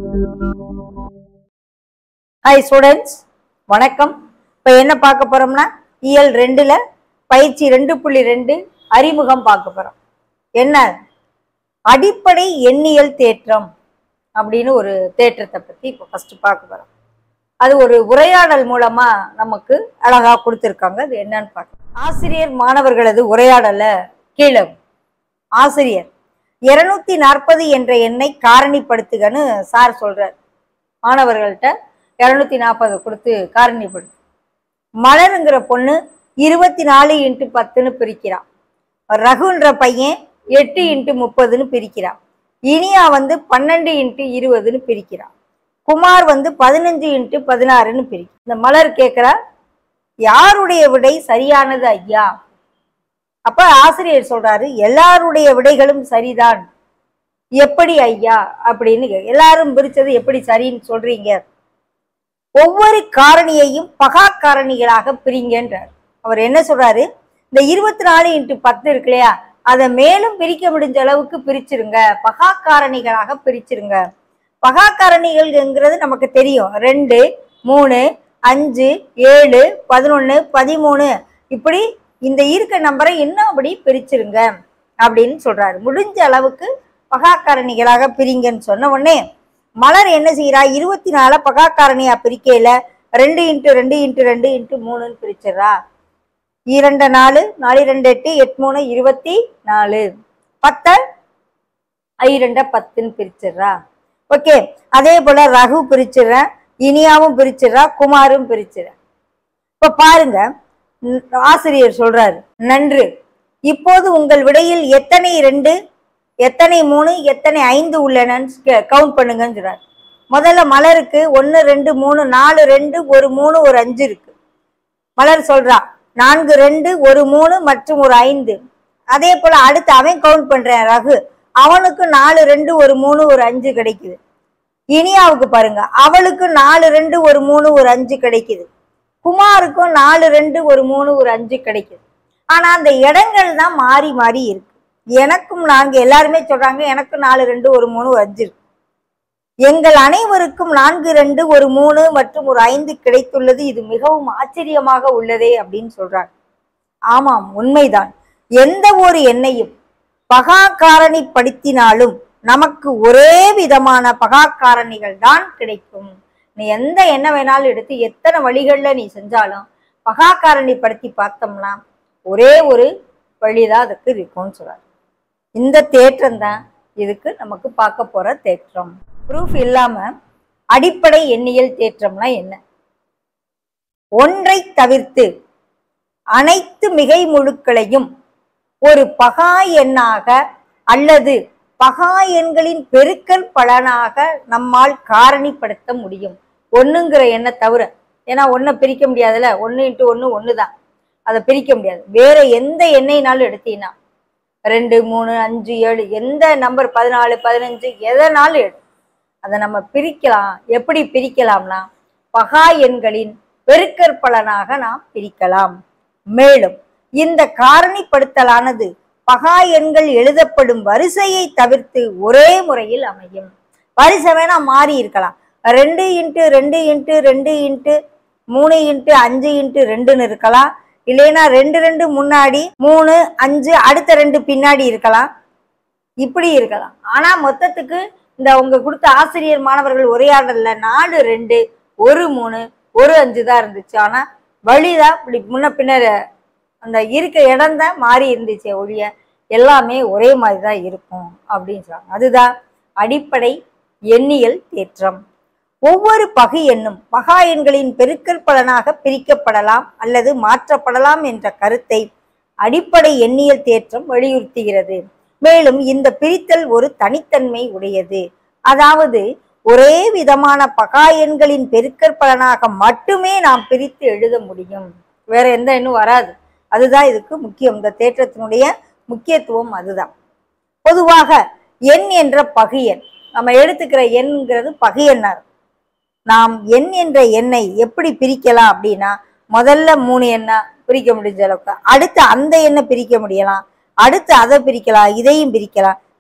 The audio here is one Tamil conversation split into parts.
ஹாய் ஸ்டூடெண்ட்ஸ் வணக்கம் இப்போ என்ன பார்க்க போறோம்னா இயல் ரெண்டுல பயிற்சி ரெண்டு புள்ளி ரெண்டு அறிமுகம் பார்க்க போறோம் என்ன அடிப்படை எண்ணியல் தேற்றம் அப்படின்னு ஒரு தேற்றத்தை பத்தி இப்போ ஃபர்ஸ்ட் பார்க்க போறோம் அது ஒரு உரையாடல் மூலமா நமக்கு அழகா கொடுத்துருக்காங்க அது என்னன்னு பார்க்க ஆசிரியர் மாணவர்களது உரையாடலை கீழே ஆசிரியர் இருநூத்தி நாற்பது என்ற எண்ணை காரணிப்படுத்துகன்னு சார் சொல்றார் மாணவர்கள்ட்ட இரநூத்தி நாற்பது கொடுத்து காரணிப்படுத்து மலருங்கிற பொண்ணு இருபத்தி நாலு இன்ட்டு பத்துன்னு பிரிக்கிறான் ரகுன்ற பையன் எட்டு இன்ட்டு முப்பதுன்னு பிரிக்கிறான் இனியா வந்து பன்னெண்டு இன்ட்டு இருபதுன்னு பிரிக்கிறான் குமார் வந்து பதினஞ்சு இன்ட்டு பதினாறுன்னு பிரிக்கும் இந்த மலர் கேட்குறா யாருடைய விடை சரியானது ஐயா அப்ப ஆசிரியர் சொல்றாரு எல்லாருடைய விடைகளும் சரிதான் எப்படி ஐயா அப்படின்னு கே- எல்லாரும் பிரிச்சது எப்படி சரின்னு சொல்றீங்க ஒவ்வொரு காரணியையும் பகா காரணிகளாக பிரிங்கன்றார் அவர் என்ன சொல்றாரு இந்த இருபத்தி நாலு இன்ட்டு பத்து இருக்கு இல்லையா அதை மேலும் பிரிக்க முடிஞ்ச அளவுக்கு பிரிச்சிருங்க பகா காரணிகளாக பிரிச்சிருங்க பகா காரணிகள்ங்கிறது நமக்கு தெரியும் ரெண்டு மூணு அஞ்சு ஏழு பதினொன்று பதிமூணு இப்படி இந்த இருக்க நம்பரை இன்னும் அப்படி பிரிச்சிருங்க அப்படின்னு சொல்றாரு முடிஞ்ச அளவுக்கு பகாக்காரணிகளாக பிரிங்கன்னு சொன்ன உடனே மலர் என்ன செய்யறா இருபத்தி நாலு பகாக்காரணியா பிரிக்கையில ரெண்டு இன்ட்டு ரெண்டு இன்ட்டு ரெண்டு இன்ட்டு மூணுன்னு பிரிச்சிடுறா இரண்டு நாலு நாலு ரெண்டு எட்டு எட்டு மூணு இருபத்தி நாலு பத்த ஐ ரெண்ட பத்துன்னு பிரிச்சிடுறா ஓகே அதே போல ரகு பிரிச்சிடுறேன் இனியாவும் பிரிச்சிடுறா குமாரும் பிரிச்சிடுறேன் இப்ப பாருங்க ம், ஆசிரியர் சொல்றாரு நன்று இப்போது உங்கள் விடையில் எத்தனை ரெண்டு எத்தனை மூணு எத்தனை ஐந்து உள்ளனன்னு கவுண்ட் பண்ணுங்கன்னு சொல்றாரு முதல்ல மலருக்கு ஒன்று ரெண்டு மூணு நாலு ரெண்டு ஒரு மூணு ஒரு அஞ்சு இருக்கு மலர் சொல்றா நான்கு ரெண்டு ஒரு மூணு மற்றும் ஒரு ஐந்து அதே போல அடுத்து அவன் கவுண்ட் பண்றேன் ரகு அவனுக்கு நாலு ரெண்டு ஒரு மூணு ஒரு அஞ்சு கிடைக்குது இனியாவுக்கு பாருங்க அவளுக்கு நாலு ரெண்டு ஒரு மூணு ஒரு அஞ்சு கிடைக்குது குமாருக்கும் நாலு ரெண்டு ஒரு மூணு ஒரு அஞ்சு கிடைக்குது ஆனா அந்த இடங்கள் தான் மாறி மாறி இருக்கு எனக்கும் நாங்க எல்லாருமே சொல்றாங்க எனக்கு நாலு ரெண்டு ஒரு மூணு ஒரு அஞ்சு இருக்கு எங்கள் அனைவருக்கும் நான்கு ரெண்டு ஒரு மூணு மற்றும் ஒரு ஐந்து கிடைத்துள்ளது இது மிகவும் ஆச்சரியமாக உள்ளதே அப்படின்னு சொல்றாங்க ஆமாம் உண்மைதான் எந்த ஒரு எண்ணையும் பகா காரணிப்படுத்தினாலும் நமக்கு ஒரே விதமான பகா காரணிகள் தான் கிடைக்கும் நீ எந்த எண்ணெய் வேணாலும் எடுத்து எத்தனை வழிகள்ல நீ செஞ்சாலும் பகா காரணிப்படுத்தி பார்த்தோம்னா ஒரே ஒரு வழிதான் அதுக்கு இருக்கும்னு சொல்றாரு இந்த தேற்றம் தான் இதுக்கு நமக்கு பார்க்க போற தேற்றம் ப்ரூஃப் இல்லாம அடிப்படை எண்ணியல் தேற்றம்னா என்ன ஒன்றை தவிர்த்து அனைத்து மிகை முழுக்களையும் ஒரு பகா எண்ணாக அல்லது பகா எண்களின் பெருக்கல் பலனாக நம்மால் காரணிப்படுத்த முடியும் ஒண்ணுங்கிற எண்ணை தவிர ஏன்னா ஒன்றை பிரிக்க முடியாதுல்ல ஒன்று இன்ட்டு ஒன்று ஒன்று தான் அதை பிரிக்க முடியாது வேற எந்த எண்ணெய்னாலும் எடுத்தீங்கன்னா ரெண்டு மூணு அஞ்சு ஏழு எந்த நம்பர் பதினாலு பதினஞ்சு எதனாலும் எடு அதை நம்ம பிரிக்கலாம் எப்படி பிரிக்கலாம்னா பகா எண்களின் பெருக்கற் பலனாக நாம் பிரிக்கலாம் மேலும் இந்த காரணிப்படுத்தலானது பகா எண்கள் எழுதப்படும் வரிசையை தவிர்த்து ஒரே முறையில் அமையும் வரிசை வேணா மாறி இருக்கலாம் ரெண்டு இன்ட்டு ரெண்டு இன்ட்டு ரெண்டு இன்ட்டு மூணு இன்ட்டு அஞ்சு இன்ட்டு ரெண்டுன்னு இருக்கலாம் இல்லைன்னா ரெண்டு ரெண்டு முன்னாடி மூணு அஞ்சு அடுத்த ரெண்டு பின்னாடி இருக்கலாம் இப்படி இருக்கலாம் ஆனா மொத்தத்துக்கு இந்த உங்க கொடுத்த ஆசிரியர் மாணவர்கள் உரையாடல்ல நாலு ரெண்டு ஒரு மூணு ஒரு அஞ்சு தான் இருந்துச்சு ஆனா வழிதான் இப்படி முன்ன பின்னர் அந்த இருக்க இடம் தான் மாறி இருந்துச்சு ஒழிய எல்லாமே ஒரே மாதிரி தான் இருக்கும் அப்படின்னு சொல்றாங்க அதுதான் அடிப்படை எண்ணியல் தேற்றம் ஒவ்வொரு பகு எண்ணும் பகா எண்களின் பெருக்கல் பலனாக பிரிக்கப்படலாம் அல்லது மாற்றப்படலாம் என்ற கருத்தை அடிப்படை எண்ணியல் தேற்றம் வலியுறுத்துகிறது மேலும் இந்த பிரித்தல் ஒரு தனித்தன்மை உடையது அதாவது ஒரே விதமான பகா எண்களின் பெருக்கற் பலனாக மட்டுமே நாம் பிரித்து எழுத முடியும் வேற எந்த எண்ணும் வராது அதுதான் இதுக்கு முக்கியம் இந்த தேற்றத்தினுடைய முக்கியத்துவம் அதுதான் பொதுவாக எண் என்ற பகு எண் நம்ம எடுத்துக்கிற எண்ங்கிறது பகு எண்ணார் நாம் எண் என்ற எண்ணை எப்படி பிரிக்கலாம் அப்படின்னா முதல்ல மூணு எண்ணா பிரிக்க முடிஞ்ச அளவுக்கு அடுத்து அந்த எண்ணை பிரிக்க முடியலாம் அடுத்து அதை பிரிக்கலாம் இதையும் பிரிக்கலாம்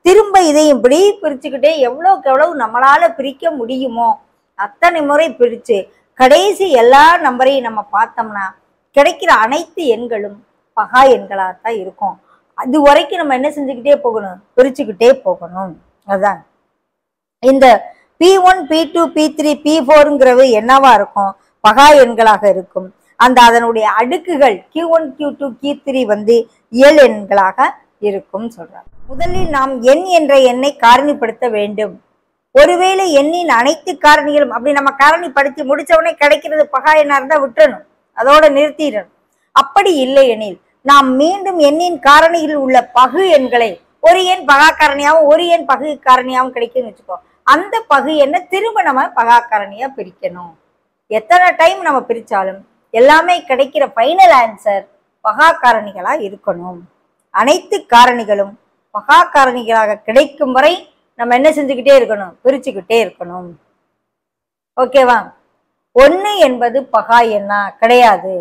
திரும்ப இதை இப்படி பிரிச்சுக்கிட்டே எவ்வளோக்கு எவ்வளவு நம்மளால பிரிக்க முடியுமோ அத்தனை முறை பிரிச்சு கடைசி எல்லா நம்பரையும் நம்ம பார்த்தோம்னா கிடைக்கிற அனைத்து எண்களும் பகா எண்களாக தான் இருக்கும் அது வரைக்கும் நம்ம என்ன செஞ்சுக்கிட்டே போகணும் பிரிச்சுக்கிட்டே போகணும் அதான் இந்த P one P two P three P ஃபோருங்கிறது என்னவா இருக்கும் பகா எண்களாக இருக்கும் அந்த அதனுடைய அடுக்குகள் Q one Q two Q three வந்து இயல் எண்களாக இருக்கும் சொல்றாங்க முதலில் நாம் எண் என்ற எண்ணை காரணிப்படுத்த வேண்டும் ஒருவேளை எண்ணின் அனைத்து காரணிகளும் அப்படி நம்ம காரணிப்படுத்தி முடிச்ச உடனே கிடைக்கிறது பகா எண்ணா இருந்தா விட்டுறணும் அதோட நிறுத்திடணும் அப்படி இல்லை எனில் நாம் மீண்டும் எண்ணின் காரணியில் உள்ள பகு எண்களை ஒரு எண் பகா காரணியாவும் ஒரு எண் பகு காரணியாவும் கிடைக்கும்னு வச்சுக்கோ அந்த பகு எண்ணை திரும்ப நம்ம பகா காரணியா பிரிக்கணும் எத்தனை டைம் நம்ம பிரிச்சாலும் எல்லாமே கிடைக்கிற ஃபைனல் ஆன்சர் பகா காரணிகளா இருக்கணும் அனைத்து காரணிகளும் பகா காரணிகளாக கிடைக்கும் வரை நம்ம என்ன செஞ்சுக்கிட்டே இருக்கணும் பிரிச்சுக்கிட்டே இருக்கணும் ஓகேவா ஒன்று என்பது பகா எண்ணா கிடையாது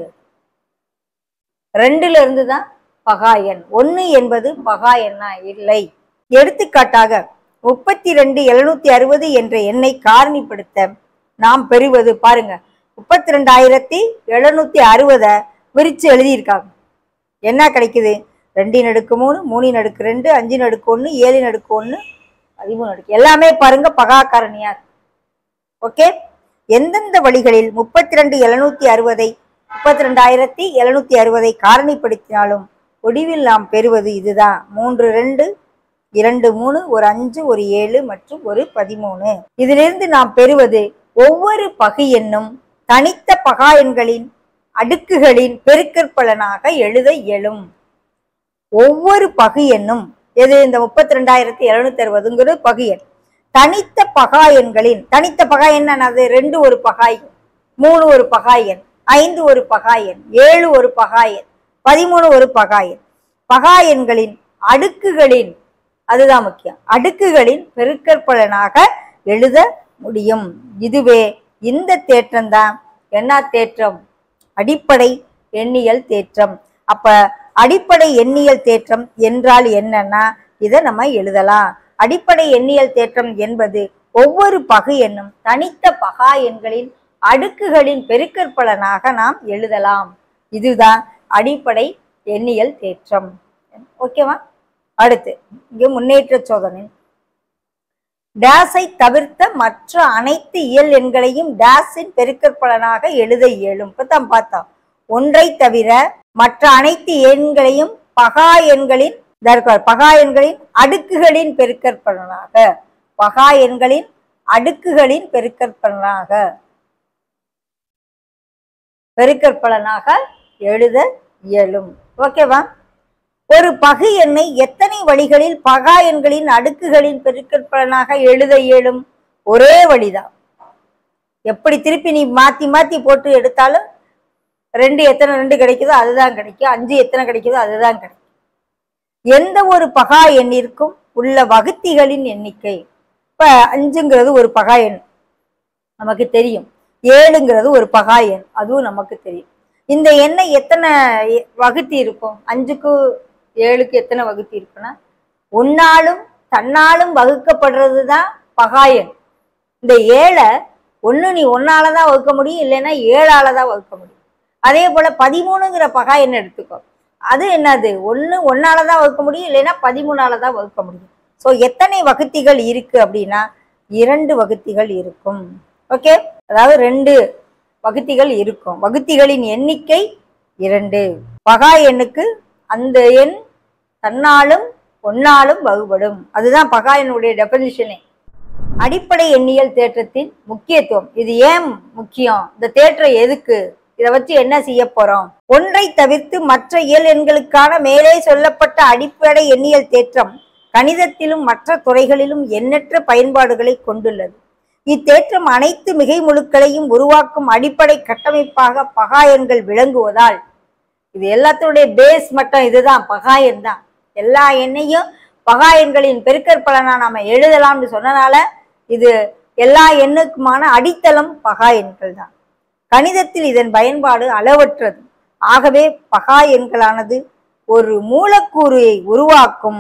ரெண்டுல இருந்து தான் பகா எண் ஒன்று என்பது பகா எண்ணா இல்லை எடுத்துக்காட்டாக முப்பத்தி ரெண்டு எழுநூத்தி அறுபது என்ற எண்ணை காரணிப்படுத்த நாம் பெறுவது பாருங்க முப்பத்தி ரெண்டாயிரத்தி எழுநூத்தி அறுபதை விரிச்சு எழுதியிருக்காங்க என்ன கிடைக்குது ரெண்டின் அடுக்கு மூணு மூணின் அடுக்கு ரெண்டு அஞ்சின் அடுக்கு ஒன்று ஏழின் அடுக்கு ஒன்று பதிமூணு அடுக்கு எல்லாமே பாருங்க பகா காரணியா இருக்கு. ஓகே எந்தெந்த வழிகளில் முப்பத்தி ரெண்டு எழுநூத்தி அறுபதை முப்பத்தி ரெண்டாயிரத்தி எழுநூத்தி அறுபதை காரணிப்படுத்தினாலும் முடிவில் நாம் பெறுவது இதுதான் மூன்று ரெண்டு இரண்டு மூணு ஒரு அஞ்சு ஒரு ஏழு மற்றும் ஒரு பதிமூணு இதிலிருந்து நாம் பெறுவது ஒவ்வொரு பகு எண்ணும் தனித்த பகா எண்களின் அடுக்குகளின் பெருக்கற்பலனாக எழுத இயலும் ஒவ்வொரு பகு எண்ணும் எது இந்த முப்பத்தி ரெண்டாயிரத்தி எழுநூத்தி அறுபதுங்கிறது பகு எண் தனித்த பகா எண்களின் தனித்த பகா எண் அது ரெண்டு ஒரு பகாய் எண் மூணு ஒரு பகாய் எண் ஐந்து ஒரு பகாய் எண் ஏழு ஒரு பகாய் எண் பதிமூணு ஒரு பகாய் எண் பகா எண்களின் அடுக்குகளின் அதுதான் முக்கியம் அடுக்குகளின் பெருக்கற்பலனாக எழுத முடியும் இதுவே இந்த தேற்றம்தான் என்ன தேற்றம் அடிப்படை எண்ணியல் தேற்றம் அப்ப அடிப்படை எண்ணியல் தேற்றம் என்றால் என்னன்னா இதை நம்ம எழுதலாம் அடிப்படை எண்ணியல் தேற்றம் என்பது ஒவ்வொரு பகு எண்ணும் தனித்த பகா எண்களின் அடுக்குகளின் பெருக்கற்பலனாக நாம் எழுதலாம் இதுதான் அடிப்படை எண்ணியல் தேற்றம் ஓகேவா அடுத்து இங்கே முன்னேற்ற சோதனை டேஸை தவிர்த்த மற்ற அனைத்து இயல் எண்களையும் டேஸின் பெருக்கற்பலனாக எழுத இயலும் இப்பதான் பார்த்தோம் ஒன்றை தவிர மற்ற அனைத்து எண்களையும் பகா எண்களின் இதா இருக்கு பாரு, பகா எண்களின் அடுக்குகளின் பெருக்கற்பலனாக பகா எண்களின் அடுக்குகளின் பெருக்கற்பலனாக பெருக்கற்பலனாக எழுத இயலும் ஓகேவா ஒரு பகு எண்ணை எத்தனை வழிகளில் பகா எண்களின் அடுக்குகளின் பெருக்கற்பலனாக எழுத இயலும் ஒரே வழிதான் எப்படி திருப்பி நீ மாத்தி மாத்தி போட்டு எடுத்தாலும் ரெண்டு எத்தனை ரெண்டு கிடைக்குதோ அதுதான் கிடைக்கும் அஞ்சு எத்தனை கிடைக்குதோ அதுதான் கிடைக்கும் எந்த ஒரு பகா எண்ணிற்கும் உள்ள வகுத்திகளின் எண்ணிக்கை இப்ப அஞ்சுங்கிறது ஒரு பகா எண் நமக்கு தெரியும் ஏழுங்கிறது ஒரு பகா எண் அதுவும் நமக்கு தெரியும் இந்த எண்ணை எத்தனை எ- வகுத்தி இருக்கும் அஞ்சுக்கு ஏழுக்கு எத்தனை வகுத்தி இருக்குன்னா ஒன்னாலும் தன்னாலும் வகுக்கப்படுறது தான் பகா எண் இந்த ஏழை ஒன்று நீ ஒன்னால தான் வகுக்க முடியும் இல்லைன்னா ஏழால தான் வகுக்க முடியும் அதே போல பதிமூணுங்கிற பகா எண் எடுத்துக்கோ அது என்னது ஒன்று ஒன்னால தான் வகுக்க முடியும் இல்லைன்னா பதிமூணால தான் வகுக்க முடியும் ஸோ எத்தனை வகுத்திகள் இருக்கு அப்படின்னா இரண்டு வகுத்திகள் இருக்கும் ஓகே அதாவது ரெண்டு வகுத்திகள் இருக்கும் வகுத்திகளின் எண்ணிக்கை இரண்டு பகா எண்ணுக்கு அந்த எண் தன்னாலும் ஒன்னாலும் வகுபடும் அதுதான் பகா எண்ணுடைய டெபனிஷனே அடிப்படை எண்ணியல் தேற்றத்தின் முக்கியத்துவம் இது ஏன் முக்கியம் இந்த தேற்றம் எதுக்கு இதை வச்சு என்ன செய்ய போறோம் ஒன்றை தவிர்த்து மற்ற இயல் எண்களுக்கான மேலே சொல்லப்பட்ட அடிப்படை எண்ணியல் தேற்றம் கணிதத்திலும் மற்ற துறைகளிலும் எண்ணற்ற பயன்பாடுகளை கொண்டுள்ளது இத்தேற்றம் அனைத்து மிகை முழுக்களையும் உருவாக்கும் அடிப்படை கட்டமைப்பாக பகா எண்கள் விளங்குவதால் இது எல்லாத்தோடைய பேஸ் மட்டும் இதுதான் பகா எண் தான் எல்லா எண்ணையும் பகா எண்களின் பெருக்கற்பலனா நாம எழுதலாம்னு சொன்னனால இது எல்லா எண்ணுக்குமான அடித்தளம் பகா எண்கள் தான் கணிதத்தில் இதன் பயன்பாடு அளவற்றது ஆகவே பகா எண்களானது ஒரு மூலக்கூறுயை உருவாக்கும்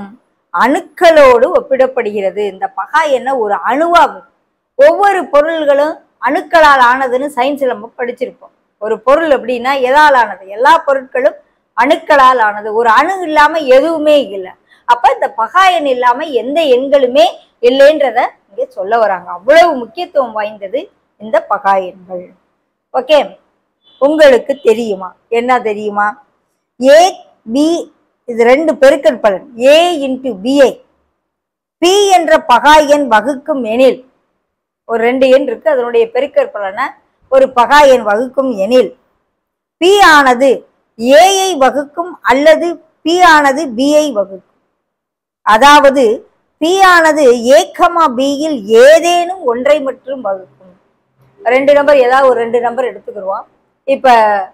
அணுக்களோடு ஒப்பிடப்படுகிறது இந்த பகா என்ன ஒரு அணுவாகும் ஒவ்வொரு பொருள்களும் அணுக்களால் ஆனதுன்னு சயின்ஸ்ல நம்ம படிச்சிருப்போம் ஒரு பொருள் அப்படின்னா எதால் ஆனது எல்லா பொருட்களும் அணுக்களால் ஆனது ஒரு அணு இல்லாம எதுவுமே இல்லை அப்ப இந்த பகா எண் இல்லாம எந்த எண்களுமே இல்லைன்றத இங்க சொல்ல வராங்க அவ்வளவு முக்கியத்துவம் வாய்ந்தது இந்த பகா எண்கள் ஓகே உங்களுக்கு தெரியுமா என்ன தெரியுமா ஏ பி இது ரெண்டு பெருக்கல் பலன் ஏ இன்டு பிஐ பி என்ற பகா எண் வகுக்கும் எனில் ஒரு ரெண்டு எண் இருக்கு அதனுடைய பெருக்கற் பலனை ஒரு பகா எண் வகுக்கும் எனில் பி ஆனது ஏஐ வகுக்கும் அல்லது பி ஆனது பிஐ வகுக்கும் அதாவது பி ஆனது ஏக்கமா பியில் ஏதேனும் ஒன்றை மட்டும் வகுக்கும் ரெண்டு நம்பர் ஏதாவது ஒரு ரெண்டு நம்பர் எடுத்துக்கிடுவோம் இப்ப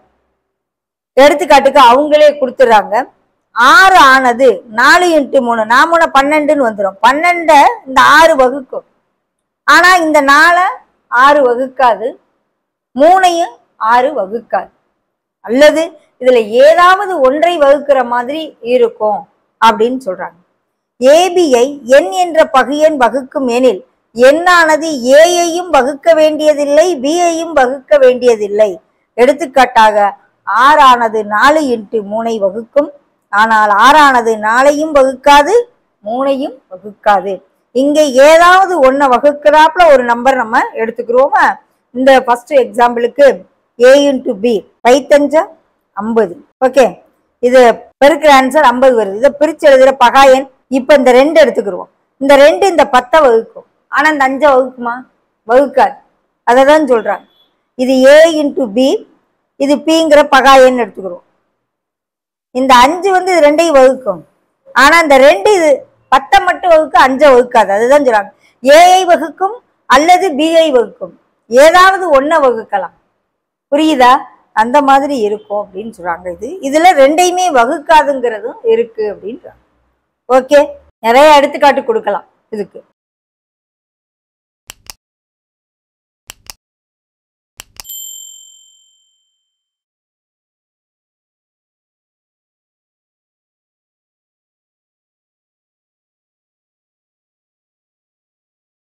எடுத்துக்காட்டுக்கு அவங்களே கொடுத்துறாங்க ஆறு ஆனது நாலு இன்ட்டு மூணு நாமூணு பன்னெண்டுன்னு வந்துடும் பன்னெண்ட இந்த ஆறு வகுக்கும் ஆனா இந்த நாலை ஆறு வகுக்காது மூணையும் ஆறு வகுக்காது அல்லது இதுல ஏதாவது ஒன்றை வகுக்கிற மாதிரி இருக்கும் அப்படின்னு சொல்றாங்க ஏபியை என் என்ற பகையன் வகுக்கும் எனில் எண்ணானது ஏயையும் வகுக்க வேண்டியதில்லை பியையும் வகுக்க வேண்டியதில்லை எடுத்துக்காட்டாக ஆறானது நாலு இன்ட்டு மூனை வகுக்கும் ஆனால் ஆறானது நாளையும் வகுக்காது மூணையும் வகுக்காது இங்க ஏதாவது ஒன்றை வகுக்கிறாப்புல ஒரு நம்பர் நம்ம எடுத்துக்கிறோமா இந்த ஃபர்ஸ்ட் எக்ஸாம்பிளுக்கு ஏ இன்டு பி பைத்தஞ்சா ஐம்பது ஓகே இது பெருக்கிற ஆன்சர் ஐம்பது வருது இதை பிரிச்சு எழுதுற பகாயன் இப்ப இந்த ரெண்டு எடுத்துக்கிருவோம் இந்த ரெண்டு இந்த பத்தை வகுக்கும் ஆனா இந்த அஞ்சை வகுக்குமா வகுக்காது அதை தான் சொல்றாங்க இது ஏ இன்டு பி இது பிங்கிற பகாயன் எடுத்துக்கிறோம் இந்த அஞ்சு வந்து இது ரெண்டையும் வகுக்கும் ஆனா இந்த ரெண்டு இது பத்தை மட்டும் வகுக்க அஞ்சை வகுக்காது அதுதான் சொல்றாங்க ஏஐ வகுக்கும் அல்லது பிஐ வகுக்கும் ஏதாவது ஒன்றை வகுக்கலாம் புரியுதா அந்த மாதிரி இருக்கும் அப்படின்னு சொல்றாங்க இது இதுல ரெண்டையுமே வகுக்காதுங்கிறதும் இருக்கு அப்படின்றாங்க ஓகே நிறைய எடுத்துக்காட்டு கொடுக்கலாம் இதுக்கு